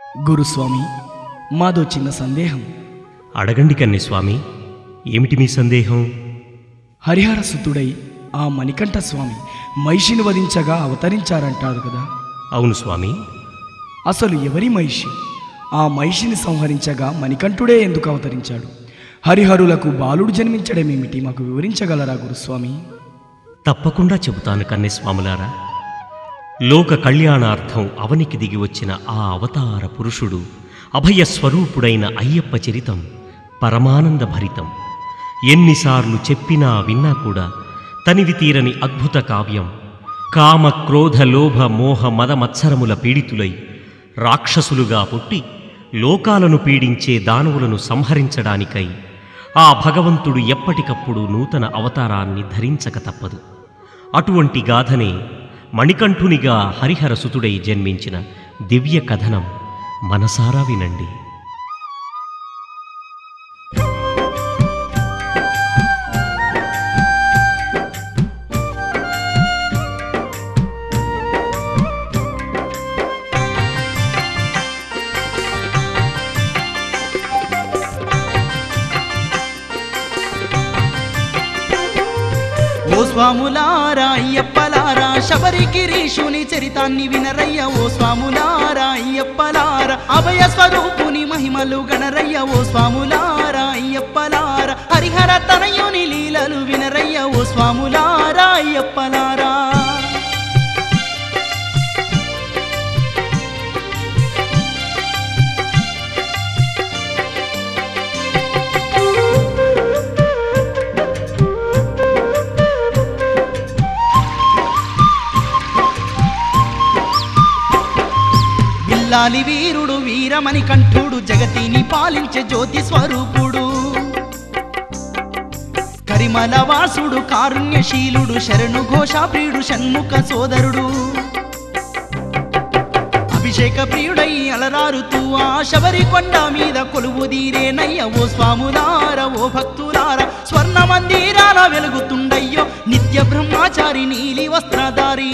గురుస్వామి మాదో చిన్న సందేహం అడగండి కన్య స్వామి ఏమిటి మీ సందేహం హరిహర సుతుడై ఆ మణికంఠ స్వామి మహిషిని వధించగా అవతరించారంటారు కదా అవును స్వామి అసలు ఎవరి మహిషి ఆ మహిషిని సంహరించగా మణికంఠుడే ఎందుకు అవతరించాడు హరిహరులకు బాలుడు జన్మించడమేమిటి మాకు వివరించగలరా గురుస్వామి తప్పకుండా చెబుతాను కన్యస్వాములారా లోక కళ్యాణార్థం అవనికి దిగి వచ్చిన ఆ అవతార పురుషుడు అభయ స్వరూపుడైన అయ్యప్ప చరితం పరమానంద భరితం ఎన్నిసార్లు చెప్పినా విన్నా కూడా తనివి తీరని అద్భుత కావ్యం కామ క్రోధ లోభ మోహ మద మత్సరముల పీడితులై రాక్షసులుగా పుట్టి లోకాలను పీడించే దానవులను సంహరించడానికై ఆ భగవంతుడు ఎప్పటికప్పుడు నూతన అవతారాన్ని ధరించక తప్పదు అటువంటి గాథనే మణికంఠునిగా హరిహర సుతుడై జన్మించిన దివ్య కథనం మనసారా వినండి ఓ స్వాములారా అయ్యప్పలారా శబరి గిరీషుని చరితాన్ని వినరయ్య ఓ స్వాములారా అయ్యప్పలారా అభయ స్వరూపుని మహిమలు గణరయ్య ఓ స్వాములారా అయ్యప్పలారా హరిహర తనయుని లీలలు వినరయ్య ఓ స్వాములారా అయ్యప్పలారా విల్లాలి వీరుడు వీరమణి కంఠుడు జగతిని పాలించే జ్యోతి స్వరూపుడు కరిమల వాసుడు కారుణ్యశీలుడు శరణు ఘోషాప్రియుడు షణ్ముఖ సోదరుడు అభిషేక ప్రియుడై అలరారుతూ ఆ శబరి కొండ మీద కొలువు తీరేనయ్య ఓ స్వాములార ఓ భక్తులార స్వర్ణ మందిరాల వెలుగుతుండయ్యో నిత్య బ్రహ్మచారి నీలి వస్త్రధారి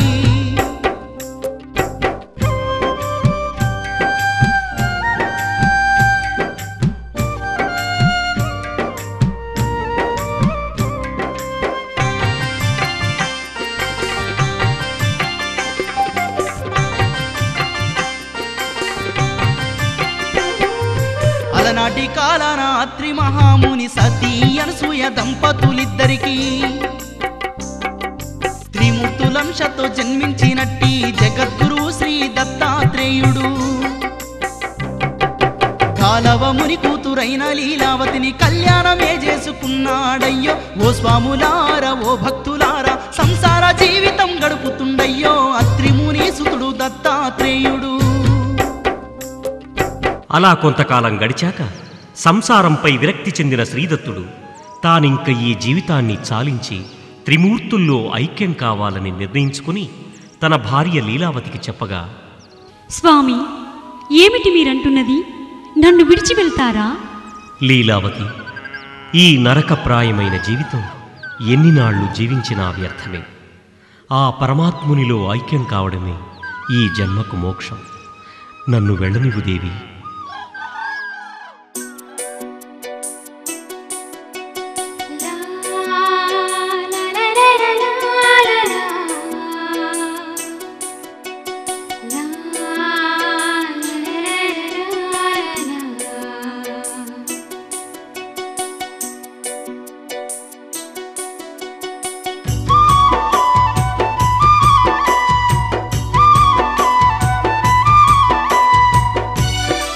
అలనాటి కాలాన అత్రి మహాముని సతీ అనసూయ దంపతులిద్దరికి త్రిమూర్తులంశతో జన్మించినట్టి జగద్గురు శ్రీ దత్తాత్రేయుడు కాలవముని కూతురైన లీలావతిని కళ్యాణమే చేసుకున్నాడయ్యో ఓ స్వాములార ఓ భక్తులార సంసార జీవితం గడుపుతుండయ్యో అత్రిముని సుతుడు దత్తాత్రేయుడు అలా కొంతకాలం గడిచాక సంసారంపై విరక్తి చెందిన శ్రీదత్తుడు తానింక ఈ జీవితాన్ని చాలించి త్రిమూర్తుల్లో ఐక్యం కావాలని నిర్ణయించుకుని తన భార్య లీలావతికి చెప్పగా స్వామి ఏమిటి మీరంటున్నది నన్ను విడిచి వెళ్తారా లీలావతి ఈ నరకప్రాయమైన జీవితం ఎన్ని నాళ్లు జీవించినా వ్యర్థమే ఆ పరమాత్మునిలో ఐక్యం కావడమే ఈ జన్మకు మోక్షం నన్ను వెళ్ళనివ్వు దేవి la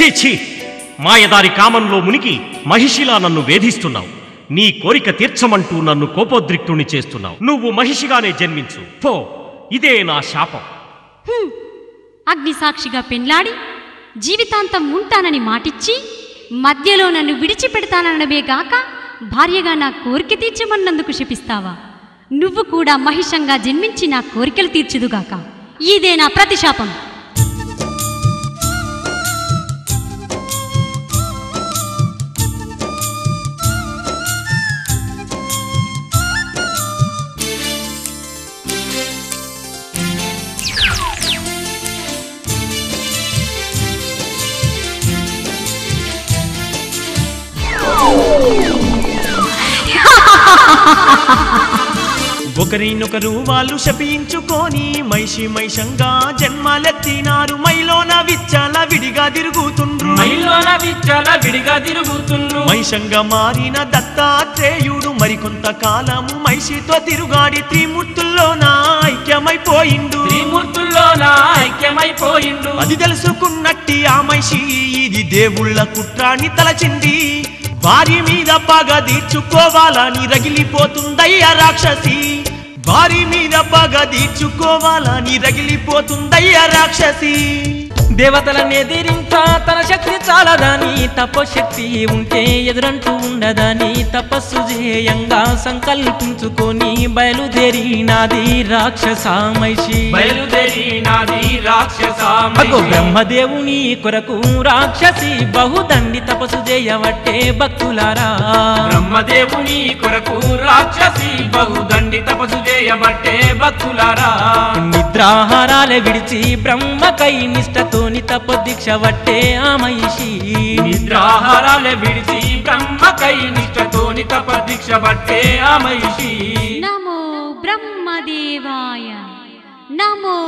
ఛీ ఛీ మాయదారి కామంలో మునిగి మహిషిలా నన్ను వేధిస్తున్నావు నీ కోరిక తీర్చమంటూ నన్ను కోపోద్రిక్తుణ్ణి చేస్తున్నావు నువ్వు మహిషిగానే జన్మించు పో ఇదే నా శాపం అగ్ని సాక్షిగా పెండ్లాడి జీవితాంతం ఉంటానని మాటిచ్చి మధ్యలో నన్ను విడిచిపెడతాననబే గాక భార్యగా నా కోరిక తీర్చమన్నందుకు శపిస్తావా నువ్వు కూడా మహిషంగా జన్మించి నా కోరికలు తీర్చుదుగాక ఇదే నా ప్రతిశాపం ఒకరినొకరు వాళ్ళు శపించుకొని మైషి మైషంగా జన్మలెత్తినారు మైలోన విచ్చల విడిగా తిరుగుతుండ్రు మైలోన విచ్చల విడిగా తిరుగుతుండ్రు మైషంగా మారిన దత్తాత్రేయుడు మరికొంత కాలము మైషితో తిరుగాడి త్రిమూర్తుల్లోన ఐక్యమైపోయిండు త్రిమూర్తుల్లోన ఐక్యమైపోయిండు అది తెలుసుకున్నట్టి ఆ మైషి ఇది దేవుళ్ళ కుట్రాన్ని తలచింది వారి మీద పగ తీర్చుకోవాలని రగిలిపోతుందయ్య రాక్షసి వారి మీద పగ తీర్చుకోవాలని రగిలిపోతుందయ్య రాక్షసి దేవతలను ఎదిరించ తన శక్తి చాలదని తపశక్తి ఉంటే ఎదురంటూ ఉండదని తపస్సు చేయంగా సంకల్పించుకొని బయలుదేరినాది రాక్షసామైషి బయలుదేరినాది రాక్షసామకు బ్రహ్మదేవుని కొరకు రాక్షసి బహుదండి తపస్సు చేయవట్టే భక్తులారా బ్రహ్మదేవుని కొరకు రాక్షసి బహుదండి తపస్సు చేయబట్టే భక్తులారా నిద్రాహారాలే విడిచి బ్రహ్మకై నిష్టతోని తపదీక్ష వట్టే ఆ మహిషి నిద్రాహారాలే విడిచి బ్రహ్మకై నిష్టతోని తపదీక్ష వట్టే ఆ మహిషి నమో బ్రహ్మదేవాయ నమో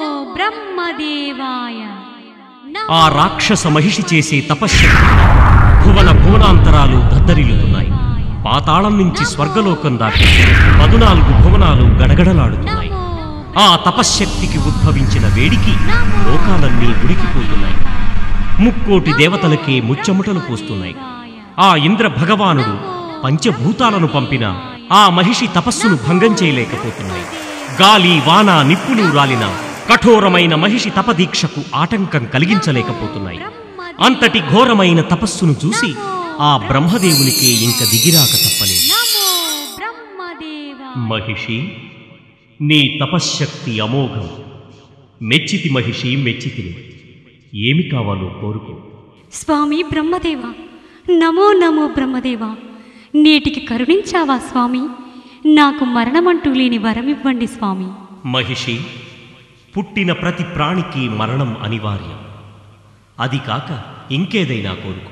బ్రహ్మదేవాయ నమో ఆ రాక్షస మహిషి చేసే తపశ్శక్తి భువన భువనాంతరాలు దద్దరిల్లుతున్నాయి పాతాళం నుంచి స్వర్గలోకం దాటి పదునాలుగు భువనాలు గడగడలాడుతున్నాయి ఆ తపశ్శక్తికి ఉద్భవించిన వేడికి లోకాలన్నీ ఉడికిపోతున్నాయి ముక్కోటి దేవతలకే ముచ్చముటలు పోస్తున్నాయి ఆ ఇంద్ర భగవానుడు పంచభూతాలను పంపిన ఆ మహిషి తపస్సును భంగం చేయలేకపోతున్నాయి గాలి వాన నిప్పులు రాలిన కఠోరమైన మహిషి తపదీక్షకు ఆటంకం కలిగించలేకపోతున్నాయి అంతటి ఘోరమైన తపస్సును చూసి ఆ బ్రహ్మదేవునికే ఇంక దిగిరాక తప్పలేదు నమో బ్రహ్మదేవ మహిషి నీ తపశ్శక్తి అమోఘం మెచ్చితి మహిషి మెచ్చితిని ఏమి కావాలో కోరుకో స్వామి బ్రహ్మదేవ నమో నమో బ్రహ్మదేవ నేటికి కరుణించావా స్వామి నాకు మరణమంటూ లేని వరమివ్వండి స్వామి మహిషి పుట్టిన ప్రతి ప్రాణికి మరణం అనివార్యం అది కాక ఇంకేదైనా కోరుకో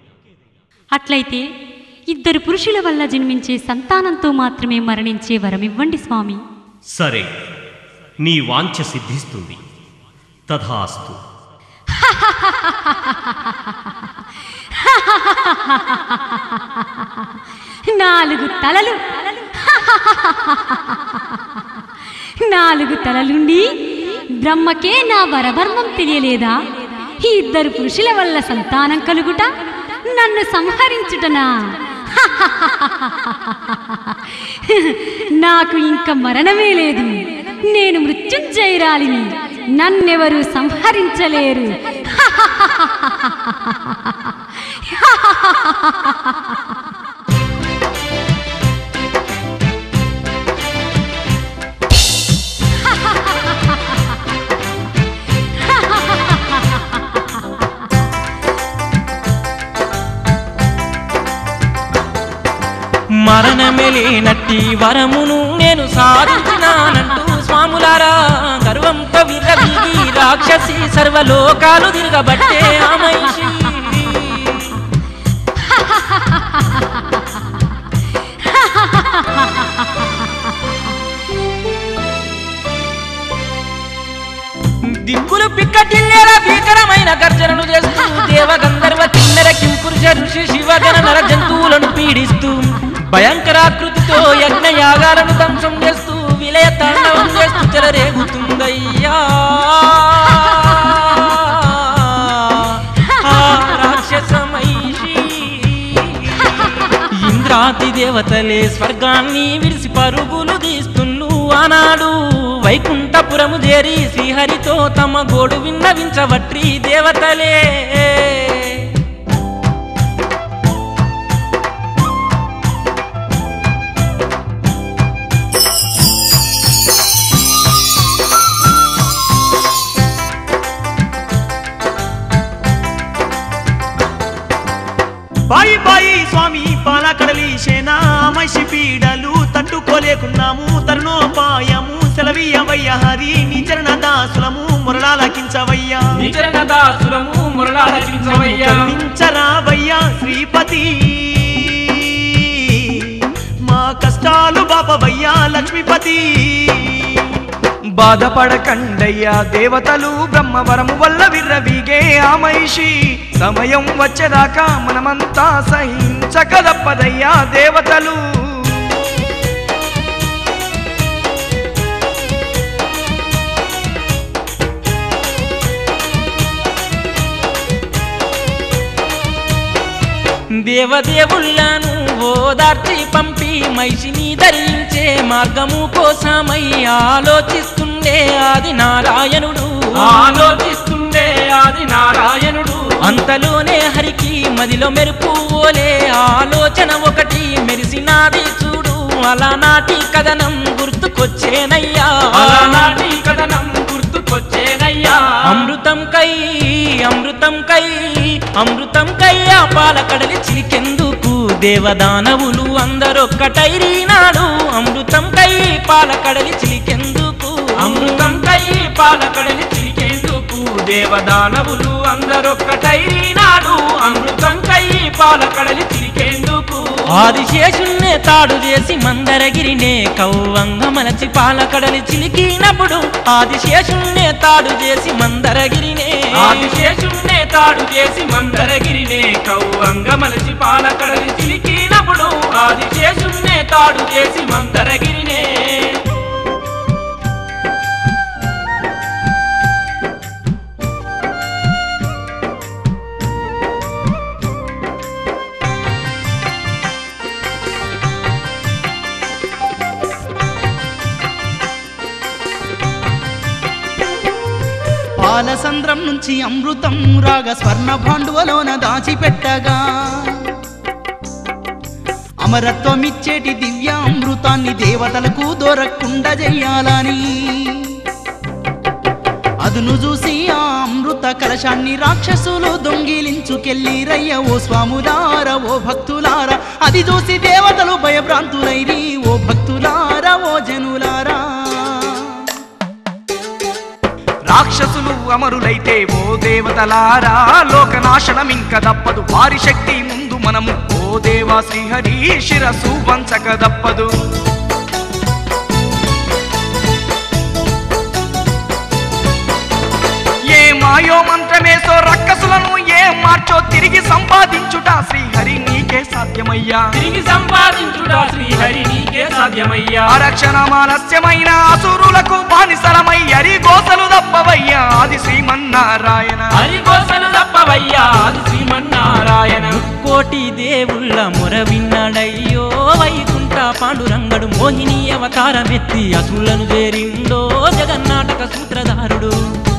అట్లయితే ఇద్దరు పురుషుల వల్ల జన్మించే సంతానంతో మాత్రమే మరణించే వరమివ్వండి స్వామి సరే నీ వాంఛ సిద్ధిస్తుంది తథాస్తు నాలుగు తలలు నాలుగు తలలుండి బ్రహ్మకే నా వరధర్మం తెలియలేదా ఈ ఇద్దరు పురుషుల వల్ల సంతానం కలుగుట నన్ను సంహరించుటనా నాకు ఇంక మరణమే లేదు నేను మృత్యుంజయురాలిని నన్నెవరు సంహరించలేరు మరణమెలేనట్టి వరమును నేను సాధించినానంటూ స్వాములారా గర్వంతో విర్రవీగి రాక్షసి సర్వలోకాలు తిరగబట్టే ఆ మహిషి దిక్కులు పిక్కటిల్లేలా భీకరమైన గర్జనలు చేస్తూ దేవ గంధర్వ కిన్నెర కింపురుష ఋషి శివగణ నర జంతువులను పీడిస్తూ భయంకరాకృతితో యజ్ఞ యాగాలను ధ్వంసం చేస్తూ విలయ తాండవం చేస్తూ చెలరేగుతుందయ్యా ఆ దేవతలే స్వర్గాన్ని విడిసి పరుగులు తీస్తున్ను ఆనాడు వైకుంఠపురము చేరి శ్రీహరితో తమ గోడు విన్నవించవట్రి దేవతలే బాయి బాయి స్వామి పాలకడలి సేనా మైషి పీడలు తట్టుకోలేకున్నాము తరుణోపాయము సెలవీయవయ్య హరి నీ చరణ దాసులము మురళాలకించవయ్యా నిచరణ దాసులము మురళాలకించవయ్యా కరుణించరావయ్యా శ్రీపతి మా కష్టాలు బాపవయ్యా లక్ష్మీపతి బాధపడకండయ్యా దేవతలు బ్రహ్మవరము వల్ల విర్రవీగే ఆ మహిషి సమయం వచ్చేదాకా మనమంతా సహించకదప్పదయ్యా దేవతలు దేవదేవుళ్ళను ఓదార్చి పంపి మైషిని ధరించే మార్గము కోసమై ఆలోచిస్తుండే ఆది నారాయణుడు ఆలోచిస్తుండే ఆది నారాయణుడు అంతలోనే హరికి మదిలో మెరుపు ఓలే ఆలోచన ఒకటి మెరిసినాది చూడు అలనాటి కథనం గుర్తుకొచ్చేనయ్యా అలనాటి కథనం గుర్తుకొచ్చేనయ్యా అమృతం కై అమృతం కై అమృతం కై ఆ పాలకడలి చిలికెందుకు దేవదానవులు అందరొక్కటైనాడు అమృతం కై పాలకడలి చిలికెందుకు అమృతం కై పాలకడలి చిలికెందుకు దేవదానవులు అందరొక్కటైనాడు అమృతం కై పాలకడలి చిలికెందుకు ఆదిశేషుణ్ణే తాడు చేసి మందరగిరినే కౌవంగ మలచి పాలకడలి చిలికినప్పుడు ఆదిశేషుణ్ణే తాడు చేసి మందరగిరినే ఆదిశేషుణ్ణే తాడు చేసి మందరగిరినే కౌవంగ మలచి పాలకడలి చిలికినప్పుడు ఆదిశేషుణ్ణే తాడు చేసి మందరగిరినే పాలసంద్రం నుంచి అమృతం రాగా స్వర్ణ భాండువలోన దాచిపెట్టగా అమరత్వం ఇచ్చేటి దివ్య అమృతాన్ని దేవతలకు దొరకకుండా చెయ్యాలని అదును చూసి ఆ అమృత కలశాన్ని రాక్షసులు దొంగిలించుకెళ్ళిరయ్య ఓ స్వాములార ఓ భక్తులారా అది చూసి దేవతలు భయభ్రాంతులైరి ఓ భక్తులారా ఓ జనులారా రాక్షసులు అమరులైతే ఓ దేవతలారా లోకనాశనం ఇంక దప్పదు వారి శక్తి ముందు మనము ఓ దేవా శ్రీహరి శిరసు వంచక దప్పదు ఏ మాయో మంత్రమేసో రక్కసులను ఏ మార్చో తిరిగి సంపాదించుట శ్రీహరి నీకే సాధ్యమయ్యా తిరిగి సంపాదించుడా శ్రీహరి నీకే సాధ్యమయ్యా అరక్షణ మానస్యమైన అసురులకు బానిసలమై అరి గోసలు దప్పవయ్యా ఆది శ్రీమన్నారాయణ హరికోసలు తప్పవయ్యా అది శ్రీమన్నారాయణ కోటి దేవుళ్ళ మొర విన్నాడయ్యో వైకుంఠ పాండురంగడు మోహిని అవతారమెత్తి అసులను చేరిండో జగన్నాటక సూత్రధారుడు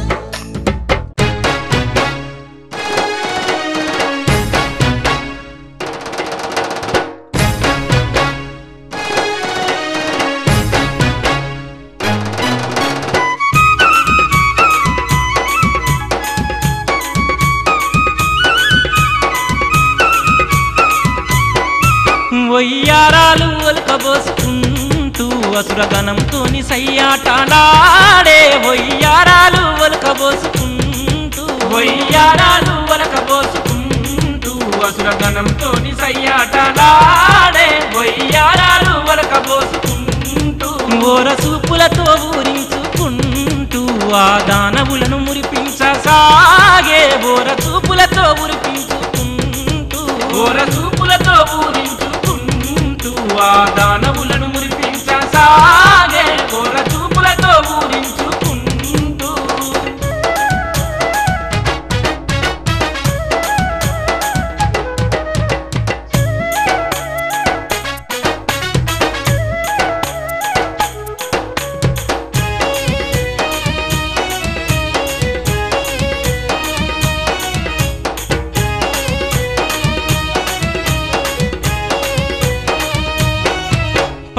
వయ్యారాలు ఒలకబోసుకుంటూ అసురగణంతోని సయ్యాటలాడే వయ్యారాలు ఒలకబోసుకుంటూ వయ్యారాలు ఒలకబోసుకుంటూ అసురగణంతోని సయ్యాటలాడే వయ్యారాలు ఒలకబోసుకుంటూ ఓర సూపులతో ఊరించుకుంటూ ఆ దానవులను మురిపించసాగే ఓర చూపులతో ఉరిపించుకుంటూ ఓర చూపులతో ఊరించుకుంటూ ఆ దానవులను మురిపించసాగే ఓర చూపులతో ఊరించుకుంటూ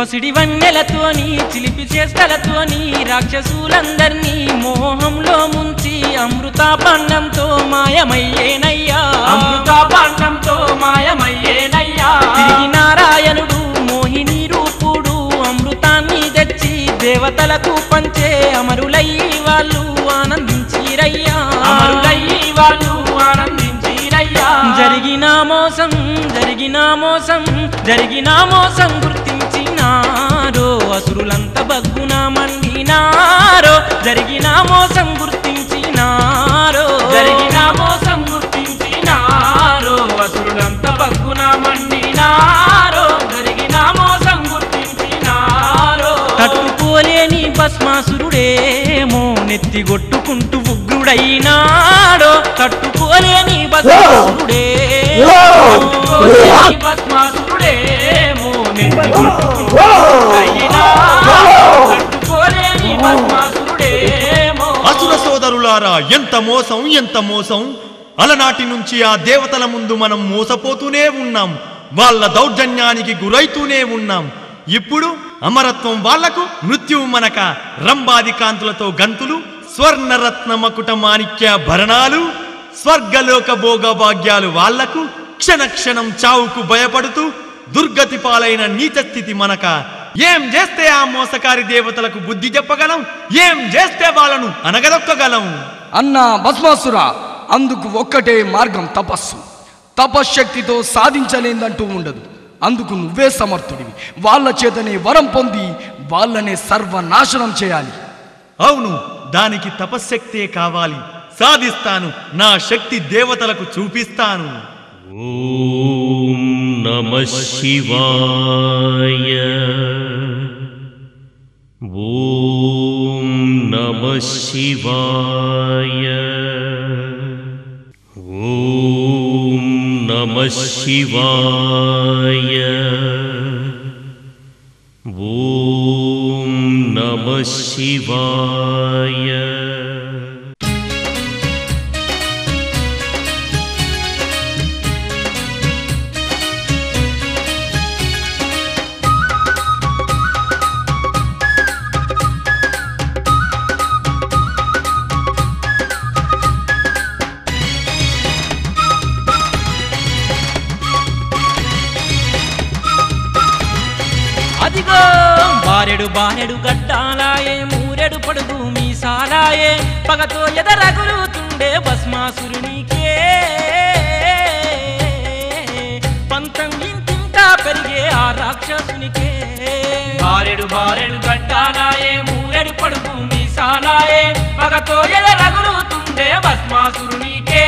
పసిడి వన్నెలతోని చిలిపి చేష్టలతోని రాక్షసులందరినీ మోహంలో ముంచి అమృత పండంతో మాయమయ్యేనయ్యా అమృత పాండంతో మాయమయ్యేనయ్యా తిరిగి నారాయణుడు మోహిని రూపుడు అమృతాన్ని తెచ్చి దేవతలకు పంచే అమరులయ్యి వాళ్ళు ఆనందించిరయ్యా అమరులయ్యి వాళ్ళు ఆనందించిరయ్యా జరిగిన మోసం జరిగిన మోసం జరిగిన మోసం గుర్తించినారో అసురులంత బగ్గున మండినారో జరిగిన మోసం గుర్తించినారో జరిగిన మోసం గుర్తించినారో అసురులంత బగ్గున మండినారో జరిగిన మోసం గుర్తించినారో తట్టుకోలేని భస్మాసురుడేమో నెత్తిగొట్టుకుంటూ ఉగ్రుడైనాడో తట్టుకోలేని భస్మాసురుడే ఈ భస్మాసురుడేమో నెత్తి కొట్టుకుంటున్నాడయ్యినాడో. తట్టుకోలేని భస్మాసురుడేమో అసుర సోదరులారా ఎంత మోసం ఎంత మోసం అలనాటి నుంచి ఆ దేవతల ముందు మనం మోసపోతూనే ఉన్నాం వాళ్ళ దౌర్జన్యానికి గురైతూనే ఉన్నాం ఇప్పుడు అమరత్వం వాళ్లకు మృత్యువు మనక రంబాది కాంతులతో గంతులు స్వర్ణరత్న మకుట మాణిక్య భరణాలు స్వర్గలోక భోగ భాగ్యాలు వాళ్లకు క్షణ క్షణం చావుకు భయపడుతూ దుర్గతి పాలైన నీచ స్థితి మనక ఏం చేస్తే ఆ మోసకారి దేవతలకు బుద్ధి చెప్పగలం ఏం చేస్తే వాళ్ళను అనగదొక్కగలం అన్న భస్మాసుర అందుకు ఒక్కటే మార్గం తపస్సు తపశ్శక్తితో సాధించలేందంటూ ఉండదు అందుకు నువ్వే సమర్థుడివి వాళ్ళ చేతనే వరం పొంది వాళ్ళనే సర్వనాశనం చేయాలి అవును దానికి తపశ్శక్తే కావాలి సాధిస్తాను నా శక్తి దేవతలకు చూపిస్తాను ఓం నమ శివాయ ఓం నమ శివాయ ఓం నమ శివాయ ఓం నమ శివాయ అదిగో బారెడు బారెడు గడ్డాలాయే మూరెడు పడుగు మీసాలాయే పగతో ఎదరగులుతుండే భస్మాసురునికే పంతం ఇంతింతా పెరిగే ఆ రాక్షసునికే బారెడు బారెడు గడ్డాలాయే మూరెడు పడుగు మీసాలాయే పగతో ఎదరగులుతుండే భస్మాసురునికే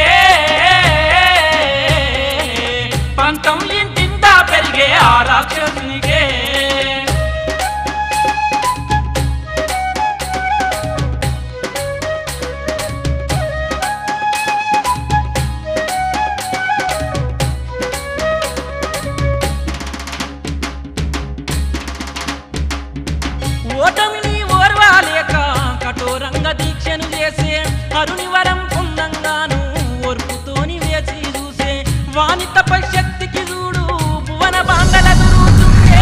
పంతం ఇంతింత పెరిగే ఆ రాక్షసునికే ఓటమిని ఓర్వాలేక కఠోరంగా దీక్షను చేసే అరుని వరం పొందంగాను ఓర్పుతోని వేచి చూసే వాని తపశక్తికి చూడు భువన బాండల దురుతుండే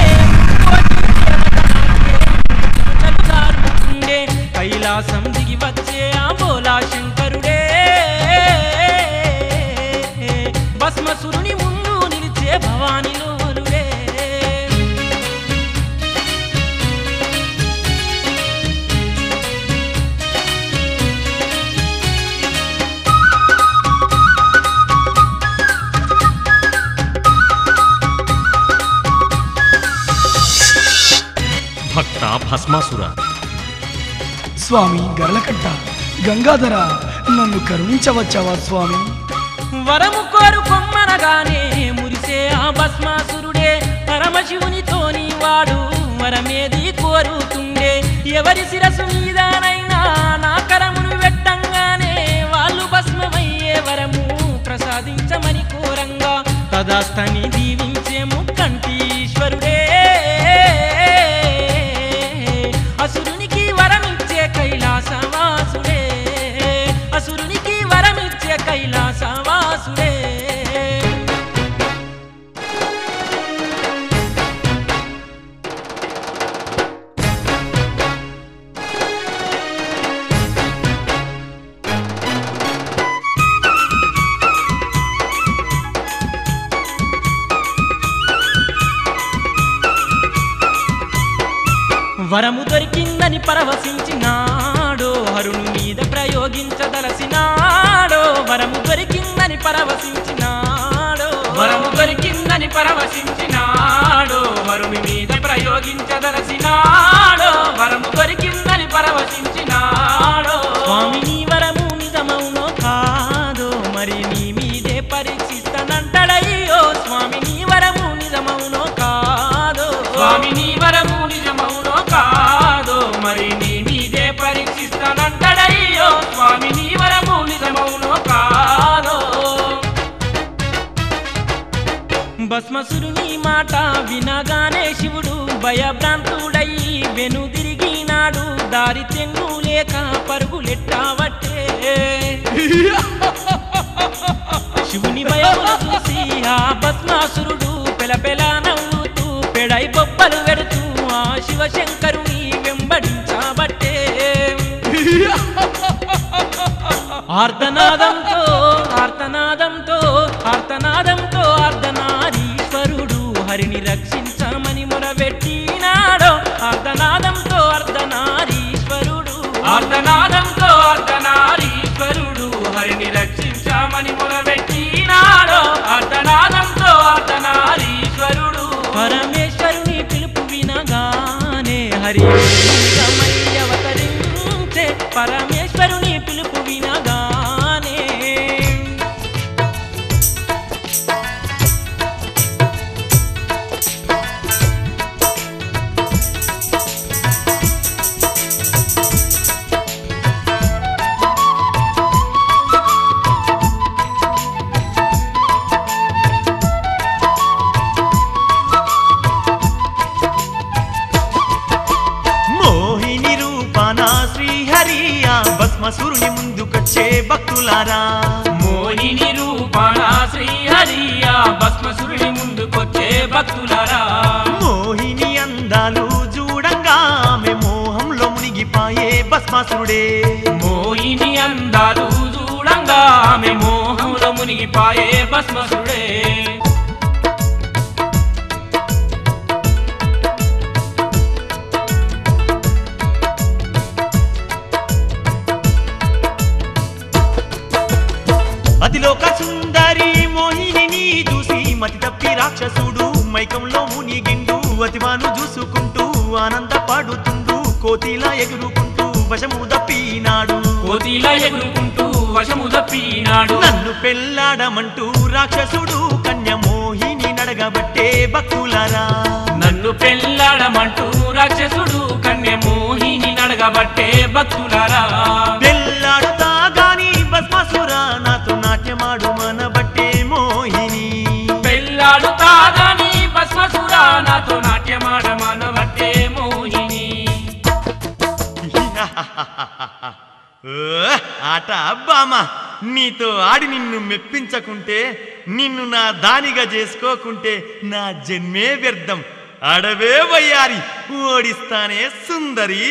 ఉండే కైలాసం దిగి వచ్చే ఆ బోలా శంకరుడే భస్మసురుని ముందు నిలిచే భవానిలోలుడే భక్త భస్మాసుర స్వామి గరళకంట గంగాధర నన్ను కరుణించవచ్చావా స్వామి వరము కోరు కొమ్మనగానే మురిసే ఆ భస్మాసురుడే పరమశివునితోని వాడు వరమేది కోరుతుండే ఎవరి శిరసు మీదనైనా నా కరమును పెట్టంగానే వాళ్ళు భస్మమయ్యే వరము ప్రసాదించమని కోరంగా తదాస్తని దీవించే ముక్కంటీశ్వరుడే అసురునికి వరమిచ్చే కైలాసవాసుడే అసురునికి వరమిచ్చే కైలాసవాసుడే వరము దొరికిందని పరవశించినాడో హరుని మీద ప్రయోగించదలసినాడో వరము దొరికిందని పరవశించినాడో వరము దొరికిందని పరవశించినాడు వరుని మీద ప్రయోగించదలసినాడు వరము దొరికిందని పరవశించినాడు స్వామి నీ వరము నిజమౌనో కాదో మరి నీ మీదే పరీక్షిస్తానంటాడయ్యో స్వామి నీ వరము నిజమౌనో కాదో స్వామి నీ వరము నిజమౌనో కాదో మరి నీ మీదే పరీక్షిస్తానంటాడయ్యో స్వామి నీ వరము నిజమౌనో కాదో భస్మసురుని మాట వినగానే శివుడు భయభ్రాంతుడయి వెనుదిరిగినాడు దారి తెన్ను లేక పరుగులెట్టావట్టే శివుని భయమున చూసి ఆ భస్మాసురుడు పెలపెల నవ్వుతూ పెడై బొబ్బలు వెడుతూ ఆ శివశంకరుని వెంబడించాబట్టే ఆర్తనాదంతో ఆర్తనాదంతో ఆర్తనాదంతో ఆర్ధనారీశ్వరుడు హరిని రక్షించమని మొరబెట్టినాడో ఆర్తనాదంతో అర్ధనారీశ్వరుడు అర్ధనాదంతో అర్ధనారీశ్వరుడు హరిని రక్షించామని మొరబెట్టినాడు అర్ధనాదంతో అర్ధనారీశ్వరుడు పరమేశ్వరుని పిలుపు వినగానే హరి సమై అవతరించే పరమేశ్వరుని పిలుపు వినగానే మోహిని రూపాన శ్రీహరియ భస్మసురుని ముందుకొచ్చే భక్తులారా మోహిని రూపాణ శ్రీహరియ భస్మసురుని ముందుకొచ్చే భక్తులరా మోహిని అందాలు చూడంగా ఆమె మోహంలో మునిగిపాయే భస్మాసురుడే మోహిని అందాలు చూడంగా ఆమె మోహంలో మునిగిపాయే భస్మసుడే అతిలోక సుందరి మోహిని చూసి మతి తప్పి రాక్షసుడు మైకంలో మునిగిండు అతివాను చూసుకుంటూ ఆనంద పాడుతుండు కోతిలా ఎగురుకుంటూ వశము తప్పినాడు కోతిలా ఎగురుకుంటూ వశము తప్పినాడు నన్ను పెళ్ళాడమంటూ రాక్షసుడు కన్య మోహిని నడగబట్టే భక్తులారా నన్ను పెళ్ళాడమంటూ రాక్షసుడు కన్య మోహిని నడగబట్టే భక్తులరా పెళ్ళాడుతా గాని భస్మాసుర నాతో నాట్యమాడు మనబట్టే మోహిని పెళ్ళాడుతాదని భస్మసురా నాతో నాట్యమాడమనబట్టే మోహిని ఓ, ఆట అబ్బామా నీతో ఆడి నిన్ను మెప్పించకుంటే నిన్ను నా దానిగా చేసుకోకుంటే నా జన్మే వ్యర్థం అడవే వయ్యారి ఓడిస్తానే సుందరి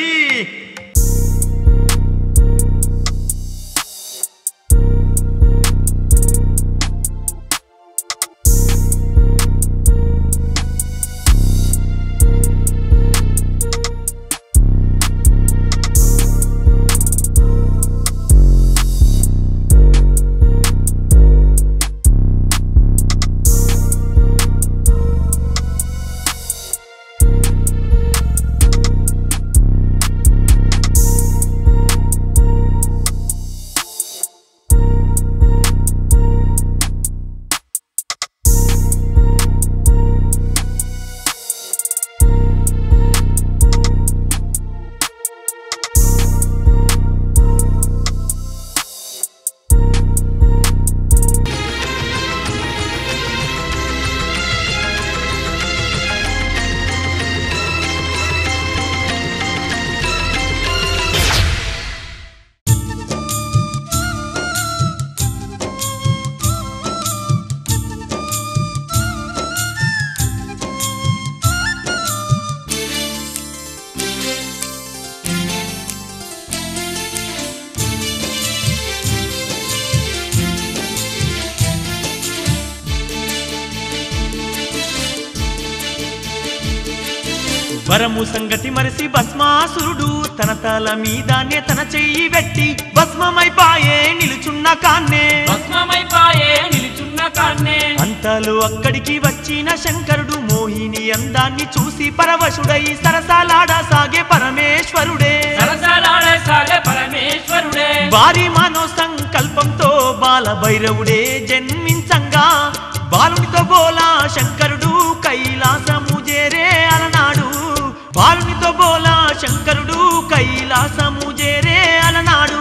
వరము సంగతి మరిసి భస్మాసురుడు తన తల మీదానే తన చెయ్యి పెట్టి భస్మమైపాయే నిలుచున్న కాన్నే భస్మమైపాయే నిలుచున్న కాన్నే అంతలో అక్కడికి వచ్చిన శంకరుడు మోహిని అందాన్ని చూసి పరవశుడై సరసాలాడ సాగే పరమేశ్వరుడే సరసలాడే సాగే పరమేశ్వరుడే భారీ మనో సంకల్పంతో బాల భైరవుడే జన్మించంగా బాలునితో బోలా శంకరుడు కైలాసము చేరే అలనాడు బాలునితో బోలా శంకరుడు కైలాసము చేరే అలనాడు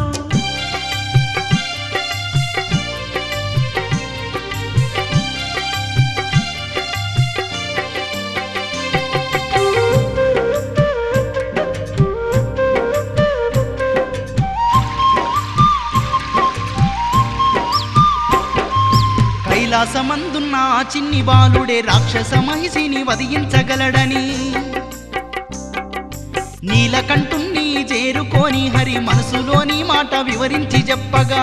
కైలాసమందున్న ఆ చిన్ని బాలుడే రాక్షస మహిషిని వధించగలడని నీలకంఠుణ్ణి చేరుకొని హరి మనసులోని మాట వివరించి చెప్పగా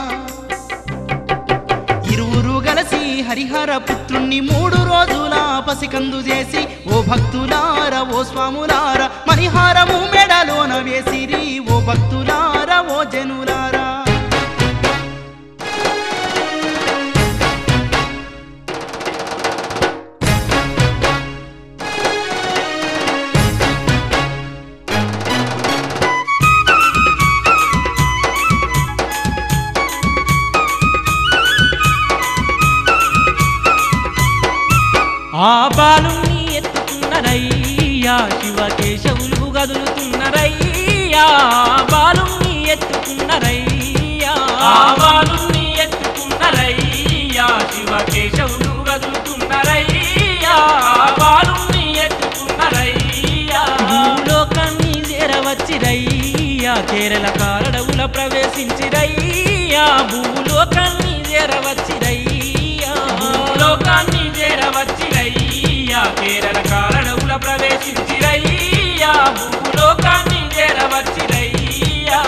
ఇరువురు గలసి హరిహర పుత్రుణ్ణి మూడు రోజుల పసికందు చేసి ఓ భక్తులార ఓ స్వాములార మణిహారము మెడలోన వేసిరి ఓ భక్తులార ఓ జనులారా ఆ బాలుని ఎత్తుకున్నరయ్యా శివకేశవులు గదులుతున్నరయ్యా బాలుని ఎత్తుకున్నరయ్యా ఆవాలుని ఎత్తుకున్నరయ్యా శివకేశవులు గదులుతున్నరయ్యా ఆవాలుని ఎత్తుకున్నరయ్యా భూలోకాన్ని చేరవచ్చిరయ్యా కేరళ కారడవుల ప్రవేశించిరయ్యా భూలోకాన్ని చేరవచ్చిరయ్యా లోకాన్ని చేరవచ్చిరయ్యా కేరళ కారణముల ప్రవేశించిరయ్యా భూలోకాన్ని చేరవచ్చిరయ్యా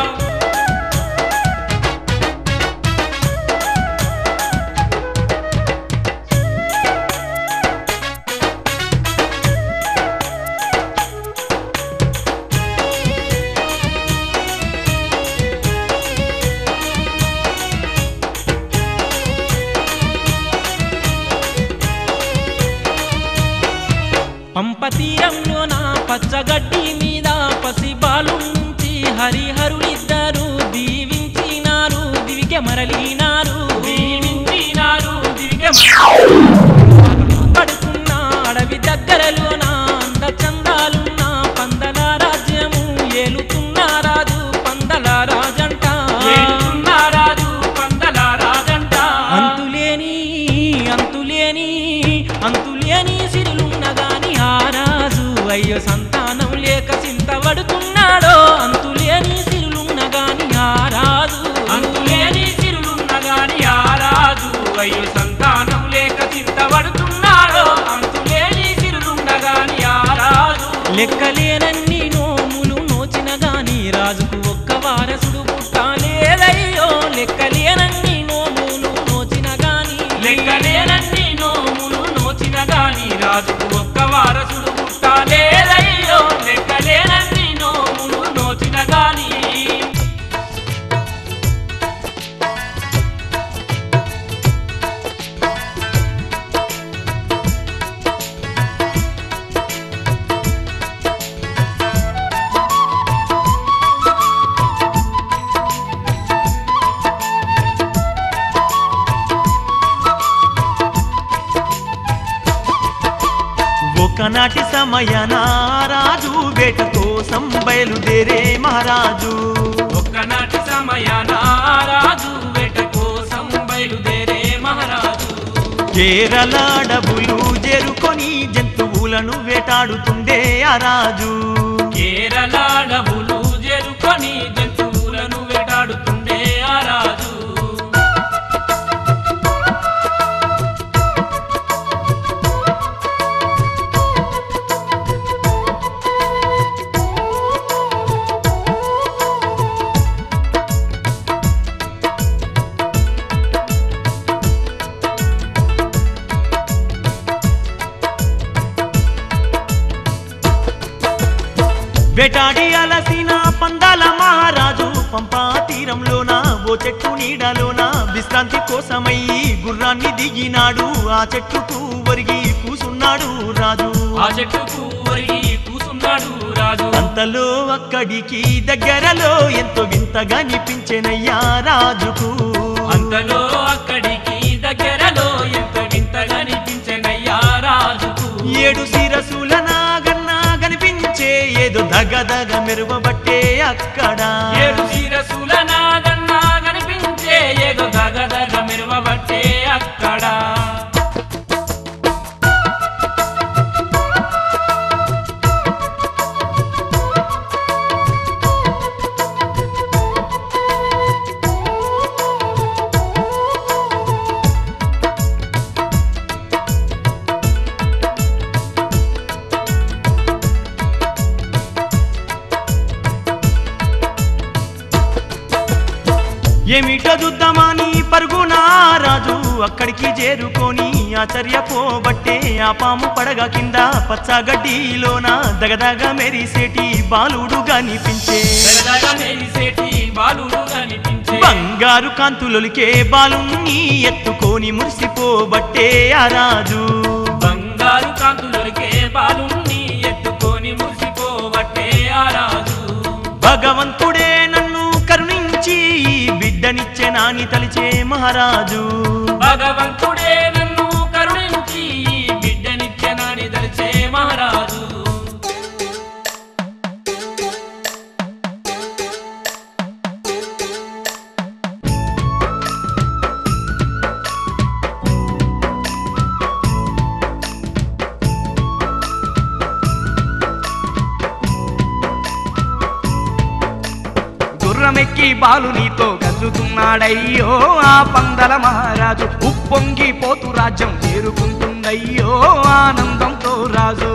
పంప తీరంలో నా పచ్చగడ్డి మీద పసిబాలు నుంచి హరిహరులిద్దరు దీవించినారు దివికె మరలినారు దీవించినారు దివిగ పడుకున్న అడవి దగ్గరలోన అంద చందాలున్న పందల రాజ్యము ఏలుతున్న రాజు పందల రాజంట ఏడున్నారాజు పందల రాజంట అంతులేని అంతులేని అంతులేని సిరులున్న గాని ఆ రాజు అయ్యో సంతానం లేక చింతపడుతున్నాడో అంతులేని సిరులున్న గాని ఆ రాజు అంతులేని సిరులున్న గాని ఆ రాజు అయ్యో సంతానం లేక చింతపడుతున్నాడో అంతులేని సిరులున్న గాని ఆ రాజు లెక్కలేనన్ని నోములు నోచిన గాని రాజుకు ఒక్క వారసుడు పుట్టాలేదయ్యో లెక్కలేనన్ని నోములు నోచిన గాని లెక్కలేనన్ని నోములు నోచిన గాని రాజుకు ఒక్క వారసుడు పుట్టాలేదయ్యో లెక్కలేనన్ని నోములు నోచిన గాని ఒకనాటి సమయన రాజు వేట కోసం బయలుదేరే మహారాజు ఒక్కనాటి సమయాన రాజు వేట కోసం బయలుదేరే మహారాజు కేరళ అడవులు చేరుకొని జంతువులను వేటాడుతుండే ఆ రాజు కేరళ డబులు జరుకొని జంతువులను వేటాడుతుండే ఆ రాజు వేటాడి అలసిన పందాల మహారాజు పంపా తీరంలోన ఓ చెట్టు నీడలోన విశ్రాంతి కోసమయ్యి గుర్రాన్ని దిగినాడు ఆ చెట్టుకు ఒరిగి కూసున్నాడు రాజు ఆ చెట్టుకు ఒరిగి కూసున్నాడు రాజు అంతలో అక్కడికి దగ్గరలో ఎంతో వింతగా అనిపించెనయ్యా రాజుకు అంతలో అక్కడికి దగ్గరలో ఎంత వింతగా అనిపించెనయ్యా రాజుకు ఏడు శిరసుల నాగన్నా కనిపించే ఏదో దగదగ మెరువబట్టే అక్కడ ఏడు శిరసుల నాగన్నా కనిపించే ఏదో దగదగ మెరువబట్టే అక్కడ ఏమిటో చూద్దామని పరుగున రాజు అక్కడికి చేరుకొని ఆశ్చర్యపోబట్టే ఆ పాము పడగ కింద పచ్చగడ్డిలోన దగదగ మెరిసేటి బాలుడు కనిపించే దగదగ మెరిసేటి బాలుడు కనిపించే బంగారు కాంతులొలికే బాలుణ్ణి ఎత్తుకొని మురిసిపోబట్టే ఆ రాజు బంగారు కాంతులొరికే బాలుణ్ణి ఎత్తుకొని మురిసిపోవట్టే ఆ రాజు భగవంతుడే నన్ను కరుణించి ఈ బిడ్డనిచ్చే నాని తలిచే మహారాజు భగవంతుడే నన్ను కరుణించి ఈ బిడ్డనిత్యనాని దలిచే మహారాజు గుర్రమెక్కి బాలునితో గల్లుతున్నాడయ్యో ఆ పందల మహారాజు ఉప్పొంగి పోతు రాజ్యం చేరుకుంటుందయ్యో ఆనందంతో రాజు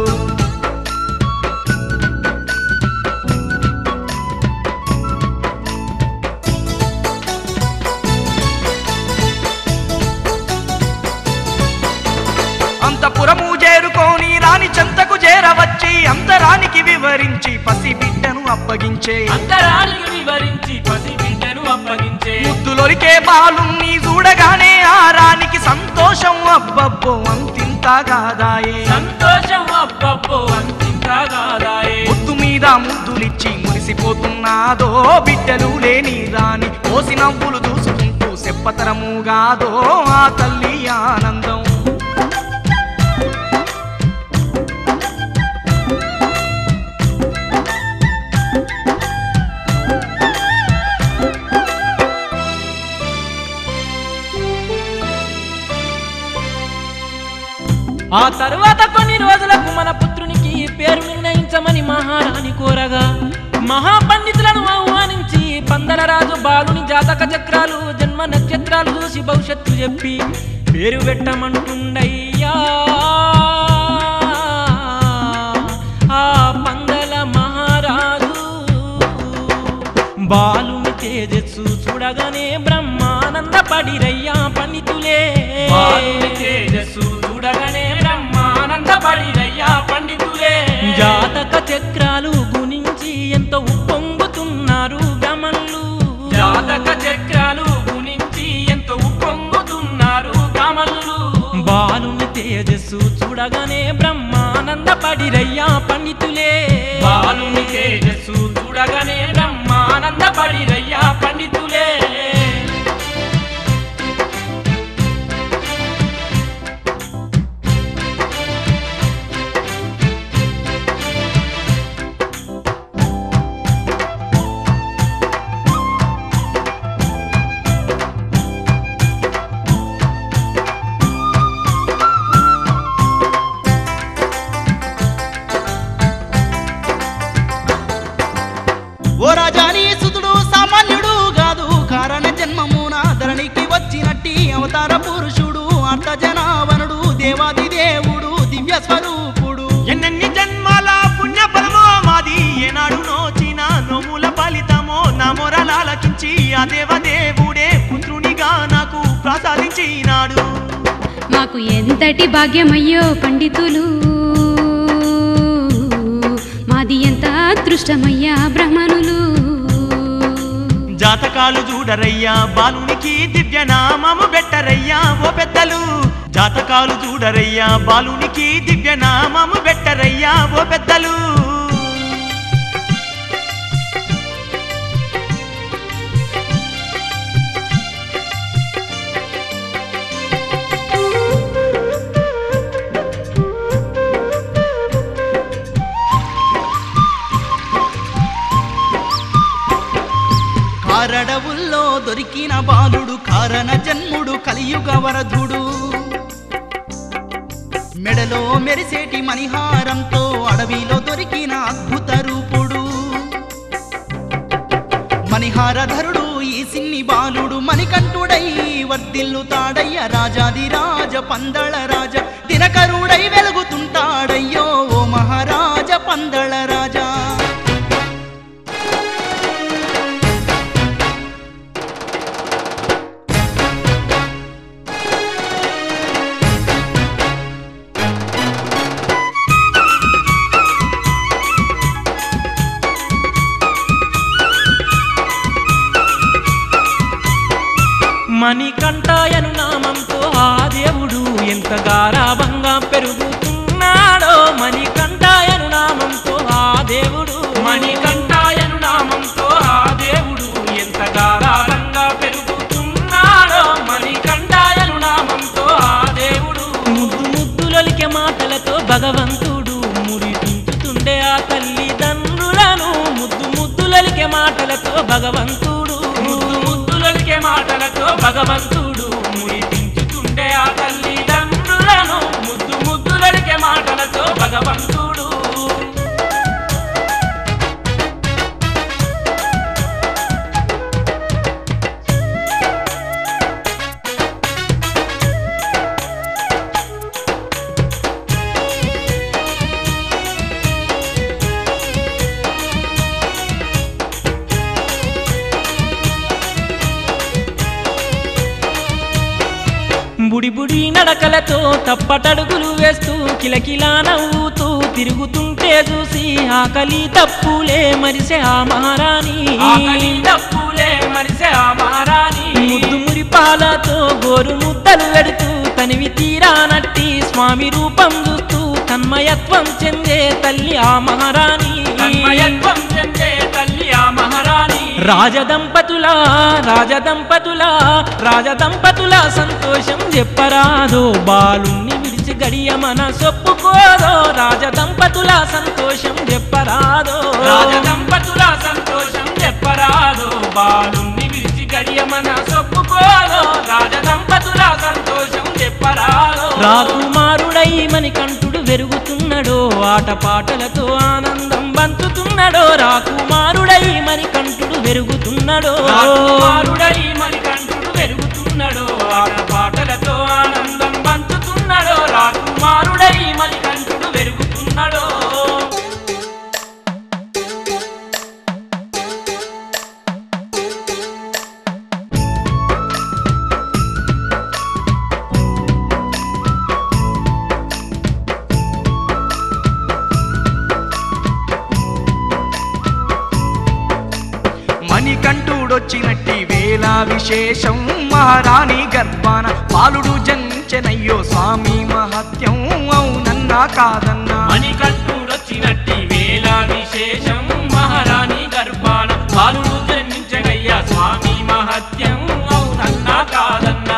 అంతపురము చేరుకొని రాణి చెంతకు చేరవచ్చి అంతరానికి వివరించి పసి బిడ్డను అప్పగించే అంతరానికి వివరించి పసి బిడ్డను అప్పగించే ముద్దులొరికే బాలుణ్ణి చూడగానే ఆ రాణికి సంతోషం అబ్బబ్బో అంతింతగాదాయే సంతోషం అబ్బబ్బో అంతింతగాదాయే ముద్దు మీద ముద్దులిచ్చి మురిసిపోతున్నాదో బిడ్డలు లేని రాని కోసి నవ్వులు చూసుకుంటూ చెప్పతరముగాదో ఆ తల్లి ఆనందం ఆ తరువాత కొన్ని రోజులకు మన పుత్రునికి పేరు నిర్ణయించమని మహారాణి కోరగా మహాపండితులను ఆహ్వానించి పందలరాజు బాలుని జాతక చక్రాలు జన్మ నక్షత్రాలు చూసి భవిష్యత్తు చెప్పి పేరు పెట్టమంటుండయ్యా ఆ పందల మహారాజు బాలుని తేజస్సు చూడగానే బ్రహ్మానందపడిరయ్యా పండితులే బాలుని తేజస్సు చూడగానే బ్రహ్మానందపడిరయ్యా పండితులే జాతక చక్రాలు గుణించి ఎంతో ఉప్పొంగుతున్నారు గమన్లు జాతక చక్రాలు గుణించి ఎంత ఉప్పొంగుతున్నారు కామల్లు బాలుని తేజస్సు చూడగానే బ్రహ్మానందపడిరయ్యా పండితులే బాలుని తేజస్సు చూడగానే బ్రహ్మానందపడిరయ్యా పండితులే ఓ రాజాని సుతుడు సామాన్యుడు కాదు కారణ జన్మమున ధరణికి వచ్చినట్టి అవతార పురుషుడు అర్థ జనావనుడు దేవాది దేవుడు దివ్య స్వరూపుడు ఎన్నెన్ని జన్మాల పుణ్య ఫలమో మాది ఏనాడు నోచిన నోముల ఫలితమో నా మొరలాలకించి ఆ దేవదేవుడే పుత్రునిగా నాకు ప్రసాదించినాడు మాకు ఎంతటి భాగ్యమయ్యో పండితులు మా మాది ఎంత అదృష్టమయ్యా బ్రహ్మణులు జాతకాలు చూడరయ్యా బాలునికి దివ్య నామము పెట్టరయ్యా ఓ పెద్దలు జాతకాలు చూడరయ్యా బాలునికి దివ్య నామము పెట్టరయ్యా ఓ పెద్దలు కారడవుల్లో దొరికిన బాలుడు కారణ జన్ముడు కలియుగ వరధుడు మెడలో మెరిసేటి మణిహారంతో అడవిలో దొరికిన అద్భుత రూపుడు మణిహారధరుడు ఈ సిన్ని బాలుడు మణికంఠుడై వర్ధిల్లు తాడయ్య రాజాది రాజ పందళ రాజ దినకరుడై వెలుగుతుంటాడయ్యో ఓ మహారాజ పందళ రాజా మణికంఠాయను నామంతో ఆ దేవుడు ఎంత గారాభంగా పెరుగుతున్నాడో మణికంఠాయను నామంతో ఆ దేవుడు మణికంఠాయను నామంతో ఆ దేవుడు ఎంత గారాభంగా పెరుగుతున్నాడో మణికంఠాయను నామంతో ఆ దేవుడు ముద్దు ముద్దులొలికే మాటలతో భగవంతుడు మురిపించుతుండే ఆ తల్లిదండ్రులను ముద్దు ముద్దులలికే మాటలతో భగవంతుడు ముద్దు ముద్దులలికే మాటలతో భగవంతుడు మురిపించుతుండే ఆ తల్లిదండ్రులను ముద్దు ముద్దులలికే మాటలతో భగవంతుడు బుడి బుడి నడకలతో తప్పటడుగులు వేస్తూ కిలకిలా నవ్వుతూ తిరుగుతుంటే చూసి ఆకలి తప్పులే మరిసే ఆ మహారాణి ఆకలి తప్పులే మరిసే ఆ మహారాణి ముద్దు మురిపాలతో గోరు ముద్దలు పెడుతూ తనివి తీరానట్టి స్వామి రూపం చూస్తూ తన్మయత్వం చెందే తల్లి ఆ మహారాణి తన్మయత్వం చెందే తల్లి ఆ మహారాణి రాజదంపతుల రాజదంపతుల రాజదంపతుల సంతోషం చెప్పరాదో బాలుణ్ణి విడిచి గడియ మన సొప్పుకోదో రాజదంపతుల సంతోషం చెప్పరాదో రాజదంపతుల సంతోషం చెప్పరాదో బాలుణ్ణి విడిచి గడియ మన సొప్పుకోదో రాజదంపతుల సంతోషం చెప్పరాదో రాకుమారుడై మణికంఠుడు వెరుగుతున్నాడో ఆటపాటలతో ఆనందం బంతుతున్నాడో రాకుమారుడై మణికంఠుడు వెరుగుతున్నాడో రాకుమారుడై మణికంఠుడు వెరుగుతున్నాడో ఆటపాటలతో ఆనందం బంతుతున్నాడో రాకుమారుడై మణికంఠుడు వెరుగుతున్నాడో మణికంఠుడొచ్చినట్టి వేళ విశేషం మహారాణి గర్భాన బాలుడు జంచెనయ్యో స్వామి మహత్యం అవునన్నా కాదన్నా మణికంఠుడొచ్చినట్టి వేళ విశేషం మహారాణి గర్భాన బాలుడు జన్మించగయ్యా స్వామి మహత్యం అవునన్నా కాదన్నా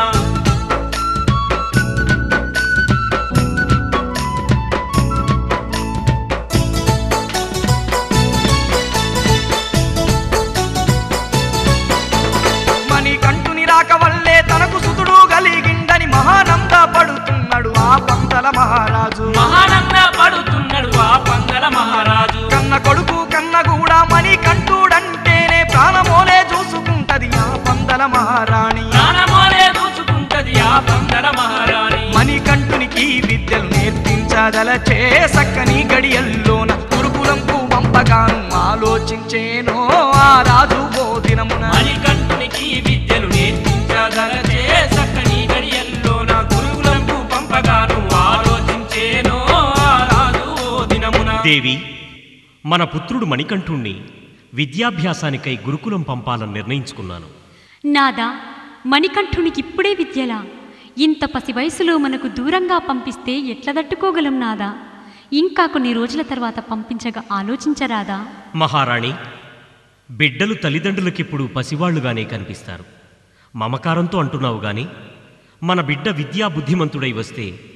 మణికంఠుని రాక వల్లే తనకు సుతుడు కలిగిండని మహానంద పడుతున్నాడు ఆ పంతల మహారాజు మహానంద పడుతున్నాడు ఆ పందల మహారాజు కన్న కొడుకు కన్న కూడా మణికంఠుడంటేనే ప్రాణమోలే చూసుకుంటది ఆ పందల మహారాణి ప్రాణమోలే దూచుకుంటది ఆ పందల మహారాణి మణికంఠునికి విద్యలు నేర్పించదలచే సక్కని గడియల్లోన గురుకులంకు పంపగాను ఆలోచించేనో ఆ రాజు బోధినమున మణికంఠునికి విద్యలు నేర్పించగలచే చక్కని గడియల్లో నా గురువులకు పంపగాను ఆలోచించేనో ఆ రాజు ఓ దినమున దేవి మన పుత్రుడు మణికంఠుణ్ణి విద్యాభ్యాసానికై గురుకులం పంపాలని నిర్ణయించుకున్నాను నాదా మణికంఠునికి ఇప్పుడే విద్యలా ఇంత పసి వయసులో మనకు దూరంగా పంపిస్తే ఎట్లా తట్టుకోగలం నాదా ఇంకా కొన్ని రోజుల తర్వాత పంపించగా ఆలోచించరాదా మహారాణి బిడ్డలు తల్లిదండ్రులకిప్పుడు పసివాళ్లుగానే కనిపిస్తారు మమకారంతో అంటున్నావు గాని మన బిడ్డ విద్యా బుద్ధిమంతుడై వస్తే